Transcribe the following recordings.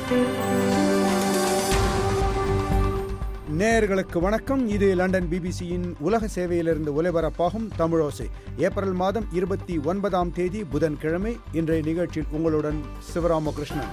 நேயர்களுக்கு வணக்கம் இது லண்டன் பிபிசியின் உலக சேவையிலிருந்து ஒலிபரப்பாகும் தமிழோசை ஏப்ரல் மாதம் இருபத்தி ஒன்பதாம் தேதி புதன்கிழமை இன்றைய நிகழ்ச்சியில் உங்களுடன் சிவராமகிருஷ்ணன்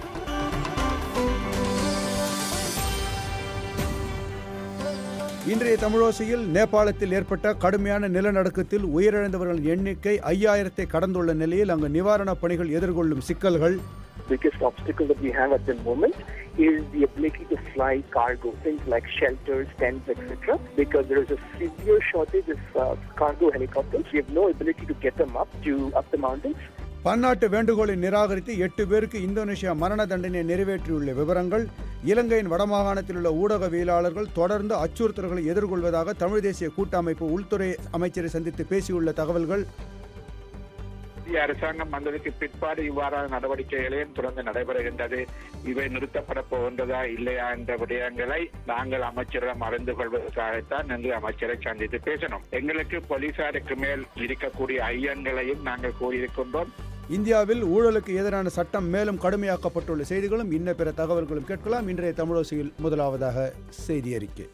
இன்றைய தமிழோசையில் நேபாளத்தில் ஏற்பட்ட கடுமையான நிலநடுக்கத்தில் உயிரிழந்தவர்களின் எண்ணிக்கை ஐயாயிரத்தை கடந்துள்ள நிலையில் அங்கு நிவாரணப் பணிகள் எதிர்கொள்ளும் சிக்கல்கள் biggest obstacle that we have at the moment is the ability to fly cargo, things like shelters, tents, etc. Because there is a severe shortage of uh, cargo helicopters. We have no ability to get them up to up the mountains. பன்னாட்டு வேண்டுகோளை நிராகரித்து எட்டு பேருக்கு Indonesia மரண தண்டனை நிறைவேற்றியுள்ள விவரங்கள் இலங்கையின் வடமாகாணத்தில் உள்ள ஊடகவியலாளர்கள் தொடர்ந்து அச்சுறுத்தல்களை எதிர்கொள்வதாக தமிழ் தேசிய கூட்டமைப்பு உள்துறை அமைச்சரை சந்தித்து பேசியுள்ள தகவல்கள் இந்திய அரசாங்கம் வந்ததுக்கு பிற்பாடு இவ்வாறான நடவடிக்கைகளையும் தொடர்ந்து நடைபெறுகின்றது இவை நிறுத்தப்பட போகின்றதா இல்லையா என்ற விடயங்களை நாங்கள் அமைச்சரிடம் அறிந்து கொள்வதற்காகத்தான் இன்று அமைச்சரை சந்தித்து பேசணும் எங்களுக்கு போலீசாருக்கு மேல் இருக்கக்கூடிய ஐயங்களையும் நாங்கள் கூறியிருக்கின்றோம் இந்தியாவில் ஊழலுக்கு எதிரான சட்டம் மேலும் கடுமையாக்கப்பட்டுள்ள செய்திகளும் இன்ன பிற தகவல்களும் கேட்கலாம் இன்றைய தமிழோசையில் முதலாவதாக செய்தி அறிக்கை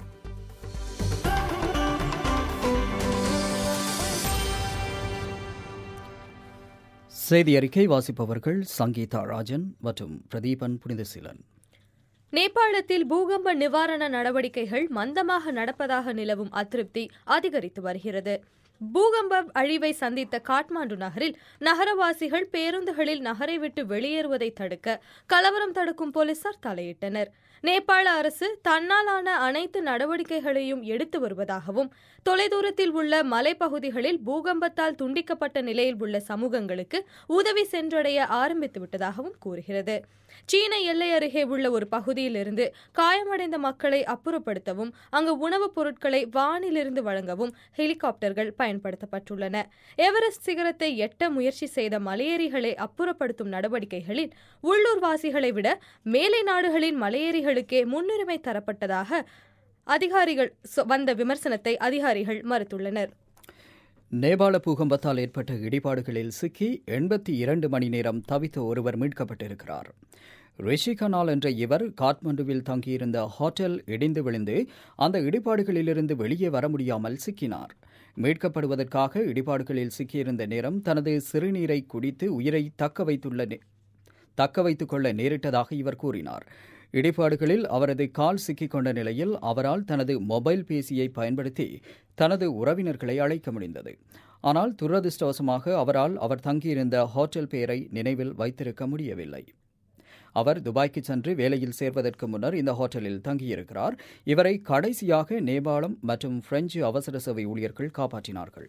செய்தி அறிக்கை வாசிப்பவர்கள் சங்கீதா ராஜன் மற்றும் பிரதீபன் புனிதசீலன் நேபாளத்தில் பூகம்ப நிவாரண நடவடிக்கைகள் மந்தமாக நடப்பதாக நிலவும் அதிருப்தி அதிகரித்து வருகிறது பூகம்ப அழிவை சந்தித்த காட்மாண்டு நகரில் நகரவாசிகள் பேருந்துகளில் நகரை விட்டு வெளியேறுவதை தடுக்க கலவரம் தடுக்கும் போலீசார் தலையிட்டனர் நேபாள அரசு தன்னாலான அனைத்து நடவடிக்கைகளையும் எடுத்து வருவதாகவும் தொலைதூரத்தில் உள்ள மலைப்பகுதிகளில் பூகம்பத்தால் துண்டிக்கப்பட்ட நிலையில் உள்ள சமூகங்களுக்கு உதவி சென்றடைய ஆரம்பித்து விட்டதாகவும் கூறுகிறது சீன எல்லை அருகே உள்ள ஒரு பகுதியிலிருந்து காயமடைந்த மக்களை அப்புறப்படுத்தவும் அங்கு உணவுப் பொருட்களை வானிலிருந்து வழங்கவும் ஹெலிகாப்டர்கள் பயன்படுத்தப்பட்டுள்ளன எவரெஸ்ட் சிகரத்தை எட்ட முயற்சி செய்த மலையேறிகளை அப்புறப்படுத்தும் நடவடிக்கைகளில் உள்ளூர்வாசிகளை விட மேலை நாடுகளின் மலையேறிகளுக்கே முன்னுரிமை தரப்பட்டதாக அதிகாரிகள் வந்த விமர்சனத்தை அதிகாரிகள் மறுத்துள்ளனர் நேபாள பூகம்பத்தால் ஏற்பட்ட இடிபாடுகளில் சிக்கி எண்பத்தி இரண்டு மணி நேரம் தவித்த ஒருவர் மீட்கப்பட்டிருக்கிறார் ரிஷி கனால் என்ற இவர் காட்மண்டுவில் தங்கியிருந்த ஹோட்டல் இடிந்து விழுந்து அந்த இடிபாடுகளிலிருந்து வெளியே வர முடியாமல் சிக்கினார் மீட்கப்படுவதற்காக இடிபாடுகளில் சிக்கியிருந்த நேரம் தனது சிறுநீரை குடித்து உயிரை தக்க வைத்துள்ள தக்க வைத்துக் கொள்ள நேரிட்டதாக இவர் கூறினார் இடிபாடுகளில் அவரது கால் சிக்கிக் கொண்ட நிலையில் அவரால் தனது மொபைல் பேசியை பயன்படுத்தி தனது உறவினர்களை அழைக்க முடிந்தது ஆனால் துரதிருஷ்டவசமாக அவரால் அவர் தங்கியிருந்த ஹோட்டல் பெயரை நினைவில் வைத்திருக்க முடியவில்லை அவர் துபாய்க்கு சென்று வேலையில் சேர்வதற்கு முன்னர் இந்த ஹோட்டலில் தங்கியிருக்கிறார் இவரை கடைசியாக நேபாளம் மற்றும் பிரெஞ்சு அவசர சேவை ஊழியர்கள் காப்பாற்றினார்கள்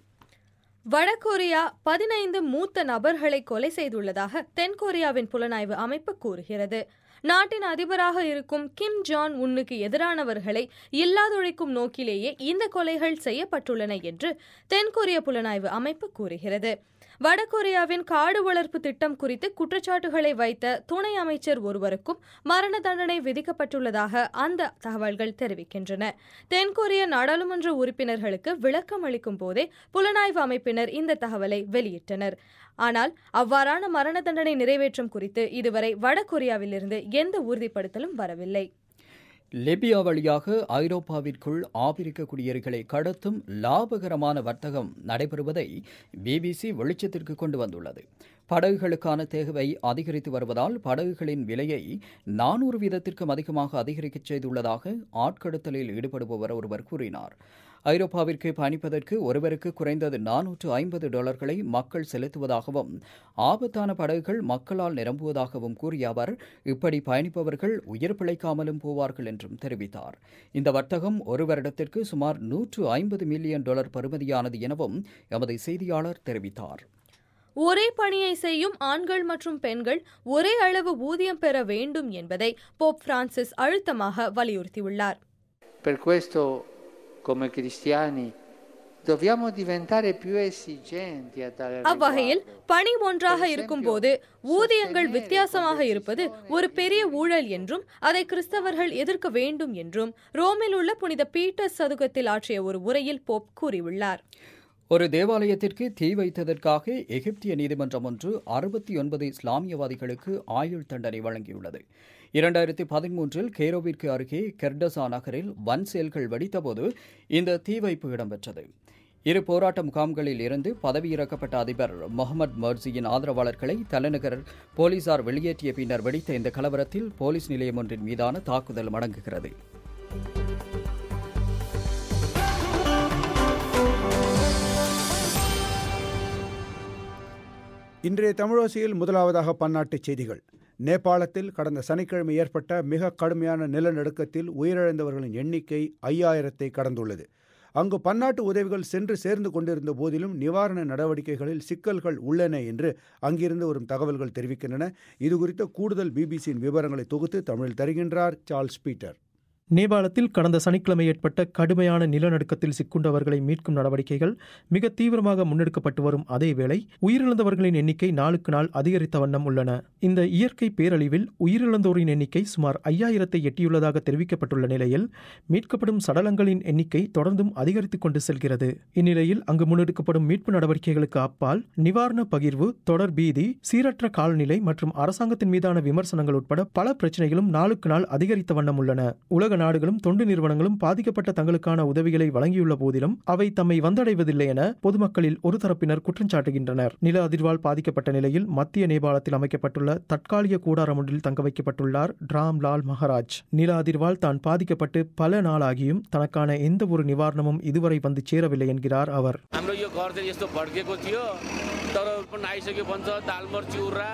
வடகொரியா பதினைந்து மூத்த நபர்களை கொலை செய்துள்ளதாக தென்கொரியாவின் புலனாய்வு அமைப்பு கூறுகிறது நாட்டின் அதிபராக இருக்கும் கிம் ஜான் உன்னுக்கு எதிரானவர்களை இல்லாதொழிக்கும் நோக்கிலேயே இந்த கொலைகள் செய்யப்பட்டுள்ளன என்று தென்கொரிய புலனாய்வு அமைப்பு கூறுகிறது வடகொரியாவின் காடு வளர்ப்பு திட்டம் குறித்து குற்றச்சாட்டுகளை வைத்த துணை அமைச்சர் ஒருவருக்கும் மரண தண்டனை விதிக்கப்பட்டுள்ளதாக அந்த தகவல்கள் தெரிவிக்கின்றன தென்கொரிய நாடாளுமன்ற உறுப்பினர்களுக்கு விளக்கம் அளிக்கும் போதே புலனாய்வு அமைப்பினர் இந்த தகவலை வெளியிட்டனர் ஆனால் அவ்வாறான மரண தண்டனை நிறைவேற்றம் குறித்து இதுவரை வடகொரியாவிலிருந்து எந்த உறுதிப்படுத்தலும் வரவில்லை லிபியா வழியாக ஐரோப்பாவிற்குள் ஆப்பிரிக்க குடியேறிகளை கடத்தும் லாபகரமான வர்த்தகம் நடைபெறுவதை பிபிசி வெளிச்சத்திற்கு கொண்டு வந்துள்ளது படகுகளுக்கான தேவை அதிகரித்து வருவதால் படகுகளின் விலையை நானூறு வீதத்திற்கும் அதிகமாக அதிகரிக்கச் செய்துள்ளதாக ஆட்கடத்தலில் ஈடுபடுபவர் ஒருவர் கூறினார் ஐரோப்பாவிற்கு பயணிப்பதற்கு ஒருவருக்கு குறைந்தது நானூற்று ஐம்பது டாலர்களை மக்கள் செலுத்துவதாகவும் ஆபத்தான படகுகள் மக்களால் நிரம்புவதாகவும் கூறிய அவர் இப்படி பயணிப்பவர்கள் உயிர் பிழைக்காமலும் போவார்கள் என்றும் தெரிவித்தார் இந்த வர்த்தகம் ஒரு வருடத்திற்கு சுமார் நூற்று ஐம்பது மில்லியன் டாலர் பருமதியானது எனவும் எமது செய்தியாளர் தெரிவித்தார் ஒரே பணியை செய்யும் ஆண்கள் மற்றும் பெண்கள் ஒரே அளவு ஊதியம் பெற வேண்டும் என்பதை போப் பிரான்சிஸ் அழுத்தமாக வலியுறுத்தியுள்ளார் Per questo, come cristiani, dobbiamo diventare più esigenti a tale அவ்வகையில் riguardo. பணி ஒன்றாக இருக்கும்போது ஊதியங்கள் வித்தியாசமாக இருப்பது ஒரு பெரிய ஊழல் என்றும் அதை கிறிஸ்தவர்கள் எதிர்க்க வேண்டும் என்றும் ரோமில் உள்ள புனித பீட்டர் சதுக்கத்தில் ஆற்றிய ஒரு உரையில் போப் கூறியுள்ளார் ஒரு தேவாலயத்திற்கு தீ வைத்ததற்காக எகிப்திய நீதிமன்றம் ஒன்று அறுபத்தி ஒன்பது இஸ்லாமியவாதிகளுக்கு ஆயுள் தண்டனை வழங்கியுள்ளது இரண்டாயிரத்தி பதிமூன்றில் கேரோவிற்கு அருகே கெர்டசா நகரில் வன் செயல்கள் வெடித்தபோது இந்த தீ வைப்பு இடம்பெற்றது இரு போராட்ட முகாம்களில் இருந்து பதவியிறக்கப்பட்ட அதிபர் முகமது மர்சியின் ஆதரவாளர்களை தலைநகர் போலீசார் வெளியேற்றிய பின்னர் வெடித்த இந்த கலவரத்தில் போலீஸ் நிலையம் ஒன்றின் மீதான தாக்குதல் அடங்குகிறது இன்றைய தமிழோசையில் முதலாவதாக பன்னாட்டுச் செய்திகள் நேபாளத்தில் கடந்த சனிக்கிழமை ஏற்பட்ட மிக கடுமையான நிலநடுக்கத்தில் உயிரிழந்தவர்களின் எண்ணிக்கை ஐயாயிரத்தை கடந்துள்ளது அங்கு பன்னாட்டு உதவிகள் சென்று சேர்ந்து கொண்டிருந்த போதிலும் நிவாரண நடவடிக்கைகளில் சிக்கல்கள் உள்ளன என்று அங்கிருந்து வரும் தகவல்கள் தெரிவிக்கின்றன இதுகுறித்த கூடுதல் பிபிசியின் விவரங்களை தொகுத்து தமிழில் தருகின்றார் சார்ல்ஸ் பீட்டர் நேபாளத்தில் கடந்த சனிக்கிழமை ஏற்பட்ட கடுமையான நிலநடுக்கத்தில் சிக்குண்டவர்களை மீட்கும் நடவடிக்கைகள் மிக தீவிரமாக முன்னெடுக்கப்பட்டு வரும் அதேவேளை உயிரிழந்தவர்களின் எண்ணிக்கை நாளுக்கு நாள் அதிகரித்த வண்ணம் உள்ளன இந்த இயற்கை பேரழிவில் உயிரிழந்தோரின் எண்ணிக்கை சுமார் ஐயாயிரத்தை எட்டியுள்ளதாக தெரிவிக்கப்பட்டுள்ள நிலையில் மீட்கப்படும் சடலங்களின் எண்ணிக்கை தொடர்ந்தும் அதிகரித்துக் கொண்டு செல்கிறது இந்நிலையில் அங்கு முன்னெடுக்கப்படும் மீட்பு நடவடிக்கைகளுக்கு அப்பால் நிவாரண பகிர்வு தொடர் பீதி சீரற்ற காலநிலை மற்றும் அரசாங்கத்தின் மீதான விமர்சனங்கள் உட்பட பல பிரச்சனைகளும் நாளுக்கு நாள் அதிகரித்த வண்ணம் உள்ளன உலக நாடுகளும் தொண்டு நிறுவனங்களும் பாதிக்கப்பட்ட தங்களுக்கான உதவிகளை வழங்கியுள்ள போதிலும் அவை தம்மை வந்தடைவதில்லை என பொதுமக்களில் ஒரு தரப்பினர் குற்றம் சாட்டுகின்றனர் நில அதிர்வால் பாதிக்கப்பட்ட நிலையில் மத்திய நேபாளத்தில் அமைக்கப்பட்டுள்ள தற்காலிக கூடாரம் ஒன்றில் தங்க வைக்கப்பட்டுள்ளார் டிராம் லால் மகாராஜ் நில அதிர்வால் தான் பாதிக்கப்பட்டு பல நாளாகியும் தனக்கான எந்த ஒரு நிவாரணமும் இதுவரை வந்து சேரவில்லை என்கிறார் அவர் हाम्रो यो घर चाहिँ यस्तो भड्केको थियो तर पनि आइसक्यो भन्छ दालमर चिउरा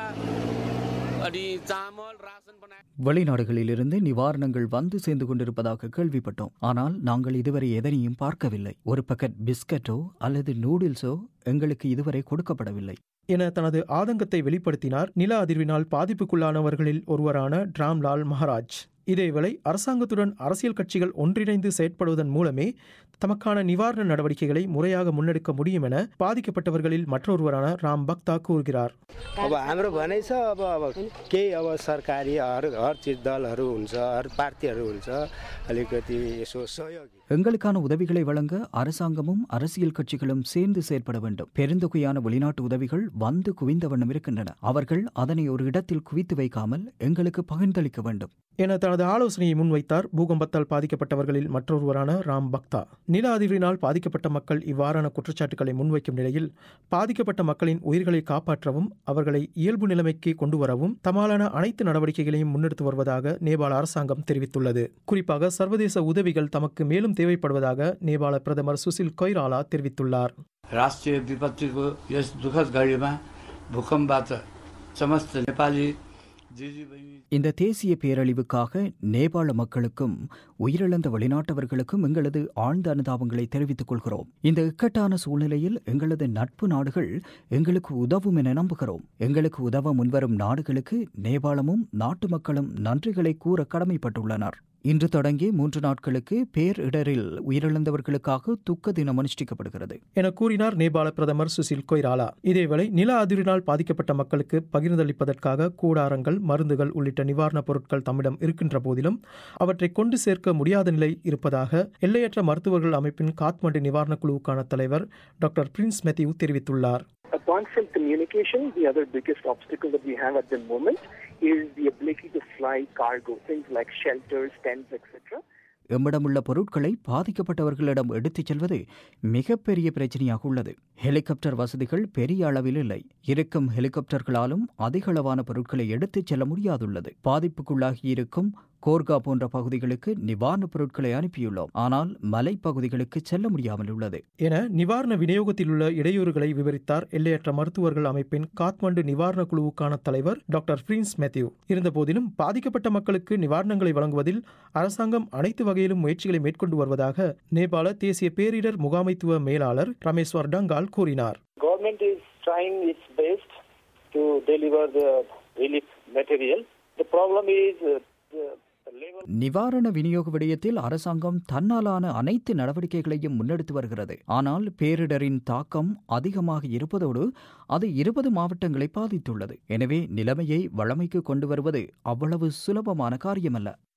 अनि चामल रासन बनाए வெளிநாடுகளிலிருந்து நிவாரணங்கள் வந்து சேர்ந்து கொண்டிருப்பதாக கேள்விப்பட்டோம் ஆனால் நாங்கள் இதுவரை எதனையும் பார்க்கவில்லை ஒரு பக்கெட் பிஸ்கட்டோ அல்லது நூடுல்ஸோ எங்களுக்கு இதுவரை கொடுக்கப்படவில்லை என தனது ஆதங்கத்தை வெளிப்படுத்தினார் நில அதிர்வினால் பாதிப்புக்குள்ளானவர்களில் ஒருவரான டிராம்லால் மகாராஜ் இதேவேளை அரசாங்கத்துடன் அரசியல் கட்சிகள் ஒன்றிணைந்து செயற்படுவதன் மூலமே தமக்கான நிவாரண நடவடிக்கைகளை முறையாக முன்னெடுக்க முடியும் என பாதிக்கப்பட்டவர்களில் மற்றொருவரான ராம் பக்தா கூறுகிறார் अब हाम्रो भनाइ छ अब अब केही अब सरकारी हर हर चिज दलहरू हुन्छ हर पार्टीहरू हुन्छ अलिकति यसो सहयोगी எங்களுக்கான உதவிகளை வழங்க அரசாங்கமும் அரசியல் கட்சிகளும் சேர்ந்து செயற்பட வேண்டும் பெருந்தொகையான வெளிநாட்டு உதவிகள் வந்து குவிந்த வண்ணம் இருக்கின்றன அவர்கள் அதனை ஒரு இடத்தில் குவித்து வைக்காமல் எங்களுக்கு பகிர்ந்தளிக்க வேண்டும் என தனது ஆலோசனையை முன்வைத்தார் பூகம்பத்தால் பாதிக்கப்பட்டவர்களில் மற்றொருவரான ராம் பக்தா நில அதிர்வினால் பாதிக்கப்பட்ட மக்கள் இவ்வாறான குற்றச்சாட்டுகளை முன்வைக்கும் நிலையில் பாதிக்கப்பட்ட மக்களின் உயிர்களை காப்பாற்றவும் அவர்களை இயல்பு நிலைமைக்கு கொண்டு வரவும் தமாலான அனைத்து நடவடிக்கைகளையும் முன்னெடுத்து வருவதாக நேபாள அரசாங்கம் தெரிவித்துள்ளது குறிப்பாக சர்வதேச உதவிகள் தமக்கு மேலும் தேவைப்படுவதாக நேபாள பிரதமர் சுசில் கொய்ராலா தெரிவித்துள்ளார் राष्ट्रिय विपत्तिको यस दुःखद घडीमा भूकम्पबाट समस्त नेपाली दिदीबहिनी இந்த தேசிய பேரழிவுக்காக நேபாள மக்களுக்கும் உயிரிழந்த வெளிநாட்டவர்களுக்கும் எங்களது ஆழ்ந்த அனுதாபங்களை தெரிவித்துக் கொள்கிறோம் இந்த இக்கட்டான சூழ்நிலையில் எங்களது நட்பு நாடுகள் எங்களுக்கு உதவும் என நம்புகிறோம் எங்களுக்கு உதவ முன்வரும் நாடுகளுக்கு நேபாளமும் நாட்டு மக்களும் நன்றிகளை கூற கடமைப்பட்டுள்ளனர் இன்று தொடங்கி மூன்று நாட்களுக்கு பேரிடரில் உயிரிழந்தவர்களுக்காக துக்க தினம் அனுஷ்டிக்கப்படுகிறது என கூறினார் நேபாள பிரதமர் சுசில் கொய்ராலா இதேவேளை நில அதிர்வினால் பாதிக்கப்பட்ட மக்களுக்கு பகிர்ந்தளிப்பதற்காக கூடாரங்கள் மருந்துகள் உள்ளிட்ட நிவாரணப் பொருட்கள் தம்மிடம் இருக்கின்ற போதிலும் அவற்றை கொண்டு சேர்க்க முடியாத நிலை இருப்பதாக எல்லையற்ற மருத்துவர்கள் அமைப்பின் காத்மண்டு நிவாரணக் குழுவுக்கான தலைவர் டாக்டர் பிரின்ஸ் மெத்யூ தெரிவித்துள்ளார் Apart from communication, the other biggest obstacle that we have at the moment is the ability to fly cargo, things like shelters, tents, etc. எம்மிடமுள்ள பொருட்களை பாதிக்கப்பட்டவர்களிடம் எடுத்துச் செல்வது மிகப்பெரிய பிரச்சனையாக உள்ளது ஹெலிகாப்டர் வசதிகள் பெரிய அளவில் இல்லை இருக்கும் ஹெலிகாப்டர்களாலும் அதிக அளவான பொருட்களை எடுத்துச் செல்ல முடியாதுள்ளது பாதிப்புக்குள்ளாகி இருக்கும் கோர்கா போன்ற பகுதிகளுக்கு நிவாரணப் பொருட்களை அனுப்பியுள்ளோம் ஆனால் மலைப்பகுதிகளுக்கு செல்ல முடியாமல் உள்ளது என நிவாரண விநியோகத்தில் உள்ள இடையூறுகளை விவரித்தார் எல்லையற்ற மருத்துவர்கள் அமைப்பின் காத்மண்டு நிவாரண குழுவுக்கான தலைவர் டாக்டர் பிரின்ஸ் மேத்யூ இருந்தபோதிலும் பாதிக்கப்பட்ட மக்களுக்கு நிவாரணங்களை வழங்குவதில் அரசாங்கம் அனைத்து வகையிலும் முயற்சிகளை மேற்கொண்டு வருவதாக நேபாள தேசிய பேரிடர் முகாமைத்துவ மேலாளர் ரமேஸ்வர் டங்கால் கூறினார் Government is trying its best to deliver the relief material. The problem is uh, the, the level. நிவாரண விநியோக விடயத்தில் அரசாங்கம் தன்னாலான அனைத்து நடவடிக்கைகளையும் முன்னெடுத்து வருகிறது ஆனால் பேரிடரின் தாக்கம் அதிகமாக இருப்பதோடு அது இருபது மாவட்டங்களை பாதித்துள்ளது எனவே நிலைமையை வழமைக்கு கொண்டு வருவது அவ்வளவு சுலபமான காரியமல்ல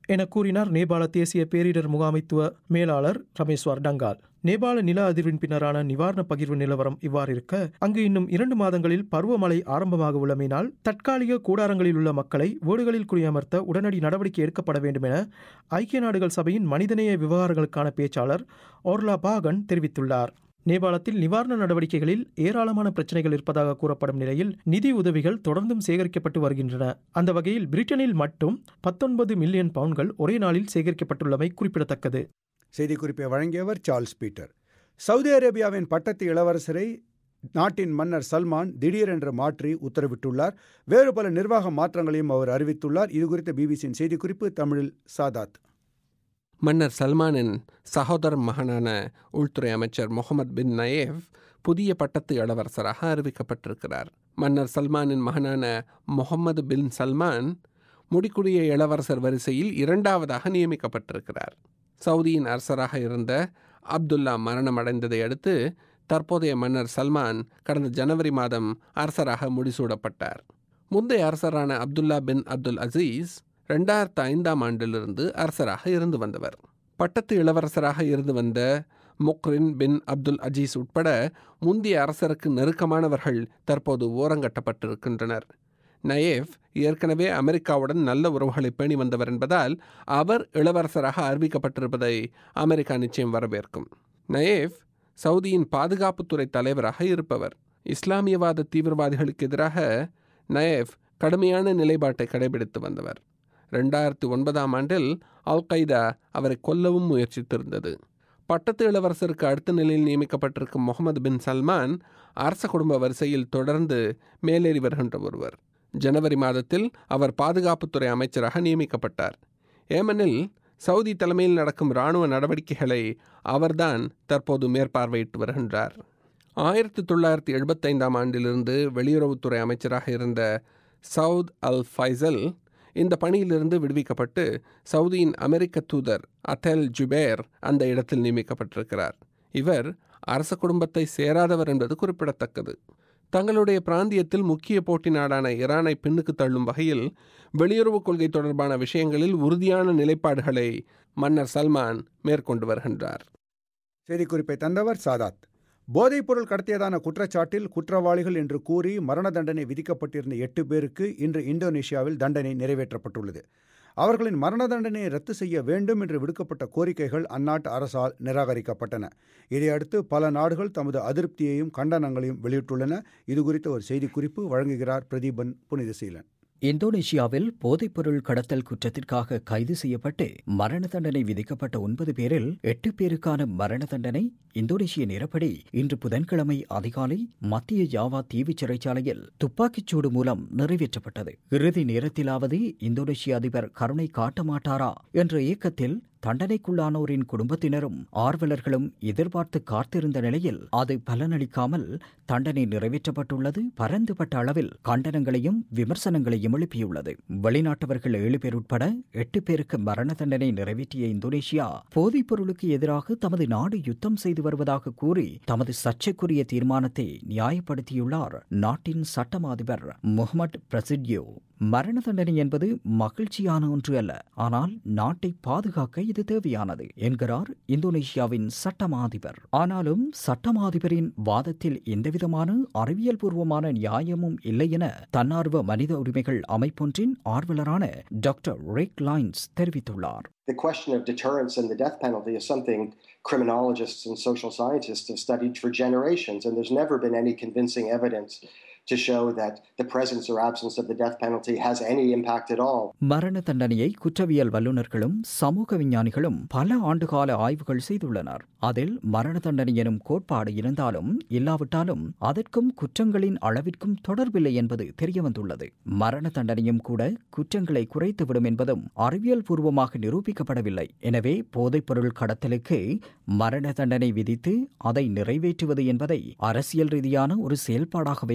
என கூறினார் நேபாள தேசிய பேரிடர் முகாமைத்துவ மேலாளர் ரமேஸ்வர் டங்கால் நேபாள நில அதிர்வின் பின்னரான நிவாரண பகிர்வு நிலவரம் இவ்வாறு இருக்க அங்கு இன்னும் இரண்டு மாதங்களில் பருவமழை ஆரம்பமாக உள்ளமையினால் தற்காலிக கூடாரங்களில் உள்ள மக்களை வீடுகளில் குடியமர்த்த உடனடி நடவடிக்கை எடுக்கப்பட வேண்டும் என ஐக்கிய நாடுகள் சபையின் மனிதநேய விவகாரங்களுக்கான பேச்சாளர் ஓர்லா பாகன் தெரிவித்துள்ளார் நேபாளத்தில் நிவாரண நடவடிக்கைகளில் ஏராளமான பிரச்சனைகள் இருப்பதாக கூறப்படும் நிலையில் நிதி உதவிகள் தொடர்ந்தும் சேகரிக்கப்பட்டு வருகின்றன அந்த வகையில் பிரிட்டனில் மட்டும் பத்தொன்பது மில்லியன் பவுண்ட்கள் ஒரே நாளில் சேகரிக்கப்பட்டுள்ளமை குறிப்பிடத்தக்கது செய்திக்குறிப்பை வழங்கியவர் சார்ல்ஸ் பீட்டர் சவுதி அரேபியாவின் பட்டத்து இளவரசரை நாட்டின் மன்னர் சல்மான் திடீரென்று மாற்றி உத்தரவிட்டுள்ளார் வேறு பல நிர்வாக மாற்றங்களையும் அவர் அறிவித்துள்ளார் இதுகுறித்த பிபிசியின் செய்திக்குறிப்பு தமிழில் சாதாத் மன்னர் சல்மானின் சகோதர மகனான உள்துறை அமைச்சர் முகமது பின் நயேவ் புதிய பட்டத்து இளவரசராக அறிவிக்கப்பட்டிருக்கிறார் மன்னர் சல்மானின் மகனான முகமது பின் சல்மான் முடிக்குடிய இளவரசர் வரிசையில் இரண்டாவதாக நியமிக்கப்பட்டிருக்கிறார் சவுதியின் அரசராக இருந்த அப்துல்லா மரணமடைந்ததை அடுத்து தற்போதைய மன்னர் சல்மான் கடந்த ஜனவரி மாதம் அரசராக முடிசூடப்பட்டார் முந்தைய அரசரான அப்துல்லா பின் அப்துல் அசீஸ் ரெண்டாயிரத்து ஐந்தாம் ஆண்டிலிருந்து அரசராக இருந்து வந்தவர் பட்டத்து இளவரசராக இருந்து வந்த முக்ரின் பின் அப்துல் அஜீஸ் உட்பட முந்தைய அரசருக்கு நெருக்கமானவர்கள் தற்போது ஓரங்கட்டப்பட்டிருக்கின்றனர் நயேவ் ஏற்கனவே அமெரிக்காவுடன் நல்ல உறவுகளை பேணி வந்தவர் என்பதால் அவர் இளவரசராக அறிவிக்கப்பட்டிருப்பதை அமெரிக்கா நிச்சயம் வரவேற்கும் நயேவ் சவுதியின் பாதுகாப்புத்துறை தலைவராக இருப்பவர் இஸ்லாமியவாத தீவிரவாதிகளுக்கு எதிராக நயேவ் கடுமையான நிலைப்பாட்டை கடைபிடித்து வந்தவர் ரெண்டாயிரத்தி ஒன்பதாம் ஆண்டில் அல் கைதா அவரை கொல்லவும் முயற்சித்திருந்தது பட்டத்து இளவரசருக்கு அடுத்த நிலையில் நியமிக்கப்பட்டிருக்கும் முகமது பின் சல்மான் அரச குடும்ப வரிசையில் தொடர்ந்து மேலேறி வருகின்ற ஒருவர் ஜனவரி மாதத்தில் அவர் பாதுகாப்புத்துறை அமைச்சராக நியமிக்கப்பட்டார் ஏமனில் சவுதி தலைமையில் நடக்கும் இராணுவ நடவடிக்கைகளை அவர்தான் தற்போது மேற்பார்வையிட்டு வருகின்றார் ஆயிரத்தி தொள்ளாயிரத்தி எழுபத்தைந்தாம் ஆண்டிலிருந்து வெளியுறவுத்துறை அமைச்சராக இருந்த சவுத் அல் ஃபைசல் இந்த பணியிலிருந்து விடுவிக்கப்பட்டு சவுதியின் அமெரிக்க தூதர் அத்தல் ஜுபேர் அந்த இடத்தில் நியமிக்கப்பட்டிருக்கிறார் இவர் அரச குடும்பத்தை சேராதவர் என்பது குறிப்பிடத்தக்கது தங்களுடைய பிராந்தியத்தில் முக்கிய போட்டி நாடான ஈரானை பின்னுக்கு தள்ளும் வகையில் வெளியுறவுக் கொள்கை தொடர்பான விஷயங்களில் உறுதியான நிலைப்பாடுகளை மன்னர் சல்மான் மேற்கொண்டு வருகின்றார் செய்திக்குறிப்பை தந்தவர் சாதாத் போதைப்பொருள் கடத்தியதான குற்றச்சாட்டில் குற்றவாளிகள் என்று கூறி மரண தண்டனை விதிக்கப்பட்டிருந்த எட்டு பேருக்கு இன்று இந்தோனேஷியாவில் தண்டனை நிறைவேற்றப்பட்டுள்ளது அவர்களின் மரண தண்டனையை ரத்து செய்ய வேண்டும் என்று விடுக்கப்பட்ட கோரிக்கைகள் அந்நாட்டு அரசால் நிராகரிக்கப்பட்டன இதையடுத்து பல நாடுகள் தமது அதிருப்தியையும் கண்டனங்களையும் வெளியிட்டுள்ளன இதுகுறித்த ஒரு செய்திக்குறிப்பு வழங்குகிறார் பிரதீபன் புனிதசீலன் இந்தோனேஷியாவில் போதைப்பொருள் கடத்தல் குற்றத்திற்காக கைது செய்யப்பட்டு மரண தண்டனை விதிக்கப்பட்ட ஒன்பது பேரில் எட்டு பேருக்கான மரண தண்டனை இந்தோனேஷிய நேரப்படி இன்று புதன்கிழமை அதிகாலை மத்திய ஜாவா தீவு சிறைச்சாலையில் துப்பாக்கிச்சூடு மூலம் நிறைவேற்றப்பட்டது இறுதி நேரத்திலாவது இந்தோனேஷிய அதிபர் கருணை காட்ட மாட்டாரா என்ற இயக்கத்தில் தண்டனைக்குள்ளானோரின் குடும்பத்தினரும் ஆர்வலர்களும் எதிர்பார்த்து காத்திருந்த நிலையில் அது பலனளிக்காமல் தண்டனை நிறைவேற்றப்பட்டுள்ளது பரந்துபட்ட அளவில் கண்டனங்களையும் விமர்சனங்களையும் எழுப்பியுள்ளது வெளிநாட்டவர்கள் ஏழு பேர் உட்பட எட்டு பேருக்கு மரண தண்டனை நிறைவேற்றிய இந்தோனேஷியா போதைப் பொருளுக்கு எதிராக தமது நாடு யுத்தம் செய்து வருவதாக கூறி தமது சர்ச்சைக்குரிய தீர்மானத்தை நியாயப்படுத்தியுள்ளார் நாட்டின் சட்டம் அதிபர் முகமது பிரசிட்யோ மரண தண்டனை என்பது மகிழ்ச்சியான ஒன்று அல்ல ஆனால் நாட்டை பாதுகாக்க இது தேவையானது என்கிறார் இந்தோனேஷியாவின் சட்டமாதிபர் ஆனாலும் சட்டமாதிபரின் வாதத்தில் எந்தவிதமான அறிவியல் பூர்வமான நியாயமும் இல்லை என தன்னார்வ மனித உரிமைகள் அமைப்பொன்றின் ஆர்வலரான டாக்டர் ரிக் லைன்ஸ் தெரிவித்துள்ளார் The question of deterrence and the death penalty is something criminologists and social scientists have studied for generations, and there's never been any convincing evidence to show that the presence or absence of the death penalty has any impact at all. மரண தண்டனையை குற்றவியல் வல்லுநர்களும் சமூக விஞ்ஞானிகளும் பல ஆண்டுகால ஆய்வுகள் செய்துள்ளனர் அதில் மரண தண்டனை எனும் கோட்பாடு இருந்தாலும் இல்லாவிட்டாலும் அதற்கும் குற்றங்களின் அளவிற்கும் தொடர்பில்லை என்பது தெரியவந்துள்ளது மரண தண்டனையும் கூட குற்றங்களை குறைத்துவிடும் என்பதும் அறிவியல் பூர்வமாக நிரூபிக்கப்படவில்லை எனவே போதைப்பொருள் கடத்தலுக்கு மரண தண்டனை விதித்து அதை நிறைவேற்றுவது என்பதை அரசியல் ரீதியான ஒரு செயல்பாடாகவே நாங்கள்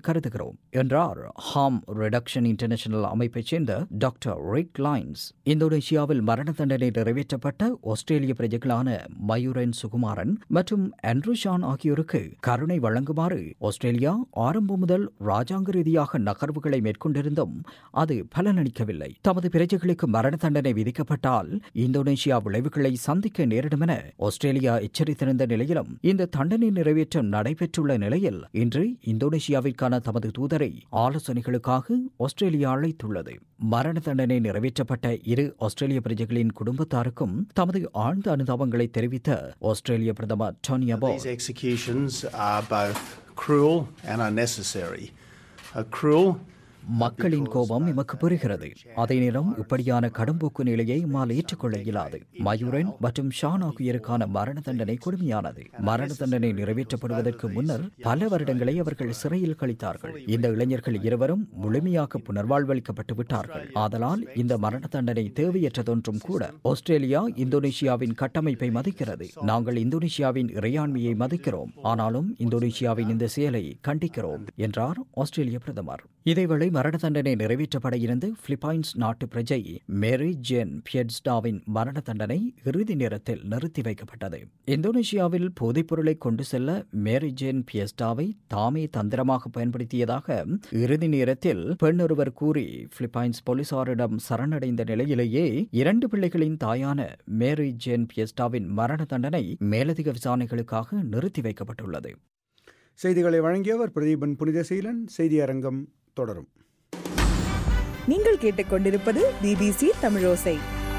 கருதுகிறோம் என்றார் ஹார்ம் ரிடக்ஷன் இன்டர்நேஷனல் அமைப்பைச் சேர்ந்த டாக்டர் ரிக் லைன்ஸ் இந்தோனேஷியாவில் மரண தண்டனை நிறைவேற்றப்பட்ட ஆஸ்திரேலிய பிரஜைகளான மயூரன் சுகுமாரன் மற்றும் ஆண்ட்ரூஷான் ஆகியோருக்கு கருணை வழங்குமாறு ஆஸ்திரேலியா ஆரம்பம் முதல் ராஜாங்க ரீதியாக நகர்வுகளை மேற்கொண்டிருந்தும் அது பலனளிக்கவில்லை தமது பிரஜைகளுக்கு மரண தண்டனை விதிக்கப்பட்டால் இந்தோனேஷியா விளைவுகளை சந்திக்க நேரிடும் என ஆஸ்திரேலியா எச்சரித்திருந்த நிலையிலும் இந்த தண்டனை நிறைவேற்றம் நடைபெற்றுள்ள நிலையில் இன்று இந்தோனேஷியாவிற்கான தமது தூதரை ஆலோசனைகளுக்காக ஆஸ்திரேலியா அழைத்துள்ளது மரண தண்டனை நிறைவேற்றப்பட்ட இரு ஆஸ்திரேலிய பிரஜைகளின் குடும்பத்தாருக்கும் தமது ஆழ்ந்த அனுதாபங்களை தெரிவித்த ஆஸ்திரேலிய பிரதமர் Tony Abbott These executions are both cruel and unnecessary. Uh, cruel மக்களின் கோபம் எமக்கு புரிகிறது அதே நேரம் இப்படியான கடும்போக்கு நிலையை எம்மால் ஏற்றுக்கொள்ள இயலாது மயூரன் மற்றும் ஷான் ஆகியோருக்கான மரண தண்டனை கொடுமையானது மரண தண்டனை நிறைவேற்றப்படுவதற்கு முன்னர் பல வருடங்களை அவர்கள் சிறையில் கழித்தார்கள் இந்த இளைஞர்கள் இருவரும் முழுமையாக புனர்வாழ்வளிக்கப்பட்டு விட்டார்கள் ஆதலால் இந்த மரண தண்டனை தேவையற்றதொன்றும் கூட ஆஸ்திரேலியா இந்தோனேஷியாவின் கட்டமைப்பை மதிக்கிறது நாங்கள் இந்தோனேஷியாவின் இறையாண்மையை மதிக்கிறோம் ஆனாலும் இந்தோனேஷியாவின் இந்த செயலை கண்டிக்கிறோம் என்றார் ஆஸ்திரேலிய பிரதமர் இதேவேளை மரண தண்டனை நிறைவேற்றப்பட இருந்து பிலிப்பைன்ஸ் நாட்டு பிரஜை மேரி ஜென் பியட்ஸ்டாவின் மரண தண்டனை இறுதி நேரத்தில் நிறுத்தி வைக்கப்பட்டது இந்தோனேஷியாவில் போதைப்பொருளை கொண்டு செல்ல மேரி ஜென் பியஸ்டாவை தாமே தந்திரமாக பயன்படுத்தியதாக இறுதி நேரத்தில் பெண் ஒருவர் கூறி பிலிப்பைன்ஸ் போலீசாரிடம் சரணடைந்த நிலையிலேயே இரண்டு பிள்ளைகளின் தாயான மேரி ஜென் பியஸ்டாவின் மரண தண்டனை மேலதிக விசாரணைகளுக்காக நிறுத்தி வைக்கப்பட்டுள்ளது செய்திகளை வழங்கியவர் பிரதீபன் புனிதசீலன் செய்தி அரங்கம் தொடரும் நீங்கள் கேட்டுக்கொண்டிருப்பது பிபிசி தமிழோசை